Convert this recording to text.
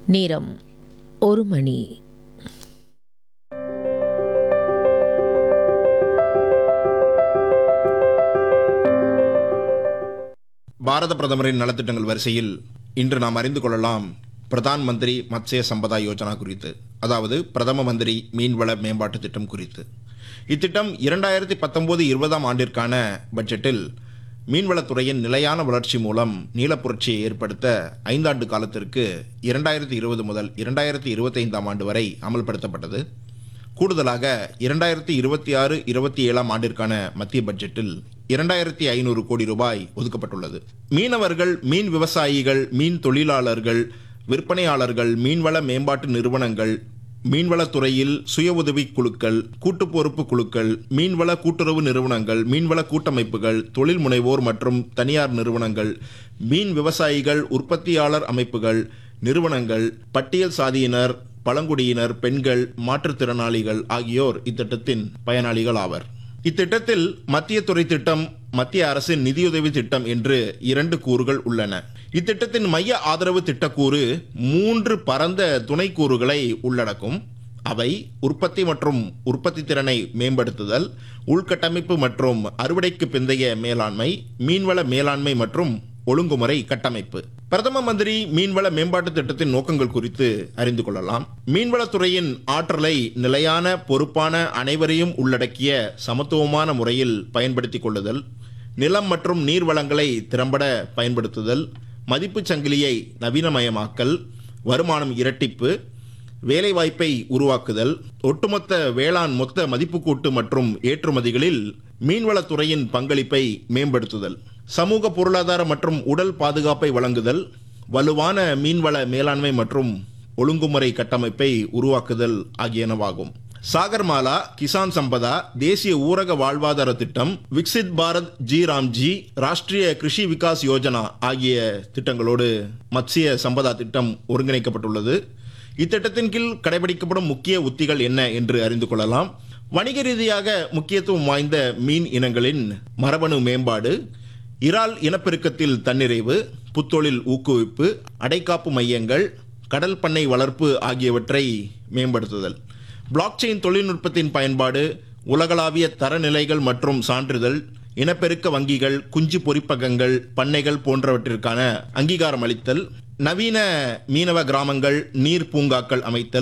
நேரம் ஒரு மணி பாரத பிரதமரின் நலத்திட்டங்கள் வரிசையில் இன்று நாம் அறிந்து கொள்ளலாம் பிரதான் மந்திரி மத்ஸ்ய சம்பதா யோஜனா குறித்து அதாவது பிரதம மந்திரி மீன்வள மேம்பாட்டு திட்டம் குறித்து இத்திட்டம் இரண்டாயிரத்தி பத்தொன்பது இருபதாம் ஆண்டிற்கான பட்ஜெட்டில் மீன்வளத்துறையின் நிலையான வளர்ச்சி மூலம் நீலப்புரட்சியை ஏற்படுத்த ஐந்தாண்டு காலத்திற்கு இரண்டாயிரத்தி இருபது முதல் இரண்டாயிரத்தி இருபத்தைந்தாம் ஆண்டு வரை அமல்படுத்தப்பட்டது கூடுதலாக இரண்டாயிரத்தி இருபத்தி ஆறு இருபத்தி ஏழாம் ஆண்டிற்கான மத்திய பட்ஜெட்டில் இரண்டாயிரத்தி ஐநூறு கோடி ரூபாய் ஒதுக்கப்பட்டுள்ளது மீனவர்கள் மீன் விவசாயிகள் மீன் தொழிலாளர்கள் விற்பனையாளர்கள் மீன்வள மேம்பாட்டு நிறுவனங்கள் மீன்வளத்துறையில் சுய உதவி குழுக்கள் கூட்டு பொறுப்பு குழுக்கள் மீன்வள கூட்டுறவு நிறுவனங்கள் மீன்வள கூட்டமைப்புகள் தொழில் முனைவோர் மற்றும் தனியார் நிறுவனங்கள் மீன் விவசாயிகள் உற்பத்தியாளர் அமைப்புகள் நிறுவனங்கள் பட்டியல் சாதியினர் பழங்குடியினர் பெண்கள் மாற்றுத்திறனாளிகள் ஆகியோர் இத்திட்டத்தின் பயனாளிகள் ஆவர் இத்திட்டத்தில் மத்திய துறை திட்டம் மத்திய அரசின் நிதியுதவி திட்டம் என்று இரண்டு கூறுகள் உள்ளன இத்திட்டத்தின் மைய ஆதரவு திட்டக்கூறு மூன்று பரந்த துணை கூறுகளை உள்ளடக்கும் அவை உற்பத்தி மற்றும் உற்பத்தி திறனை மேம்படுத்துதல் உள்கட்டமைப்பு மற்றும் அறுவடைக்கு பிந்தைய மேலாண்மை மீன்வள மேலாண்மை மற்றும் ஒழுங்குமுறை கட்டமைப்பு பிரதம மந்திரி மீன்வள மேம்பாட்டு திட்டத்தின் நோக்கங்கள் குறித்து அறிந்து கொள்ளலாம் மீன்வளத்துறையின் ஆற்றலை நிலையான பொறுப்பான அனைவரையும் உள்ளடக்கிய சமத்துவமான முறையில் பயன்படுத்திக் கொள்ளுதல் நிலம் மற்றும் நீர் வளங்களை திறம்பட பயன்படுத்துதல் மதிப்புச் சங்கிலியை நவீனமயமாக்கல் வருமானம் இரட்டிப்பு வேலைவாய்ப்பை உருவாக்குதல் ஒட்டுமொத்த வேளாண் மொத்த மதிப்புக்கூட்டு மற்றும் ஏற்றுமதிகளில் மீன்வளத்துறையின் பங்களிப்பை மேம்படுத்துதல் சமூக பொருளாதார மற்றும் உடல் பாதுகாப்பை வழங்குதல் வலுவான மீன்வள மேலாண்மை மற்றும் ஒழுங்குமுறை கட்டமைப்பை உருவாக்குதல் ஆகியனவாகும் சாகர்மாலா கிசான் சம்பதா தேசிய ஊரக வாழ்வாதார திட்டம் விக்சித் பாரத் ஜி ராம்ஜி ராஷ்டிரிய கிருஷி விகாஸ் யோஜனா ஆகிய திட்டங்களோடு மத்ஸ்ய சம்பதா திட்டம் ஒருங்கிணைக்கப்பட்டுள்ளது இத்திட்டத்தின் கீழ் கடைபிடிக்கப்படும் முக்கிய உத்திகள் என்ன என்று அறிந்து கொள்ளலாம் வணிக ரீதியாக முக்கியத்துவம் வாய்ந்த மீன் இனங்களின் மரபணு மேம்பாடு இறால் இனப்பெருக்கத்தில் தன்னிறைவு புத்தொழில் ஊக்குவிப்பு அடைக்காப்பு மையங்கள் கடல் பண்ணை வளர்ப்பு ஆகியவற்றை மேம்படுத்துதல் பிளாக்செயின் தொழில்நுட்பத்தின் பயன்பாடு உலகளாவிய தரநிலைகள் மற்றும் சான்றிதழ் இனப்பெருக்க வங்கிகள் குஞ்சு பொறிப்பகங்கள் பண்ணைகள் போன்றவற்றிற்கான அங்கீகாரம் அளித்தல் நவீன மீனவ கிராமங்கள் நீர் பூங்காக்கள் அமைத்தல்